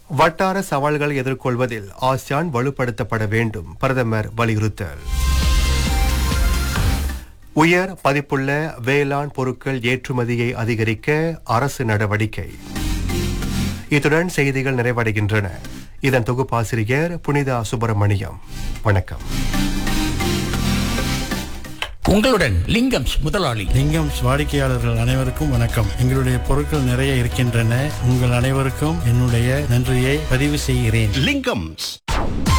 வட்டார சவால்களை எதிர்கொள்வதில் ஆசியான் வலுப்படுத்தப்பட வேண்டும் பிரதமர் வலியுறுத்தல் உயர் பதிப்புள்ள வேளாண் பொருட்கள் ஏற்றுமதியை அதிகரிக்க அரசு நடவடிக்கை இத்துடன் செய்திகள் நிறைவடைகின்றன இதன் தொகுப்பாசிரியர் புனிதா சுப்பிரமணியம் வணக்கம் உங்களுடன் லிங்கம்ஸ் முதலாளி லிங்கம் வாடிக்கையாளர்கள் அனைவருக்கும் வணக்கம் எங்களுடைய பொருட்கள் நிறைய இருக்கின்றன உங்கள் அனைவருக்கும் என்னுடைய நன்றியை பதிவு செய்கிறேன் லிங்கம்ஸ்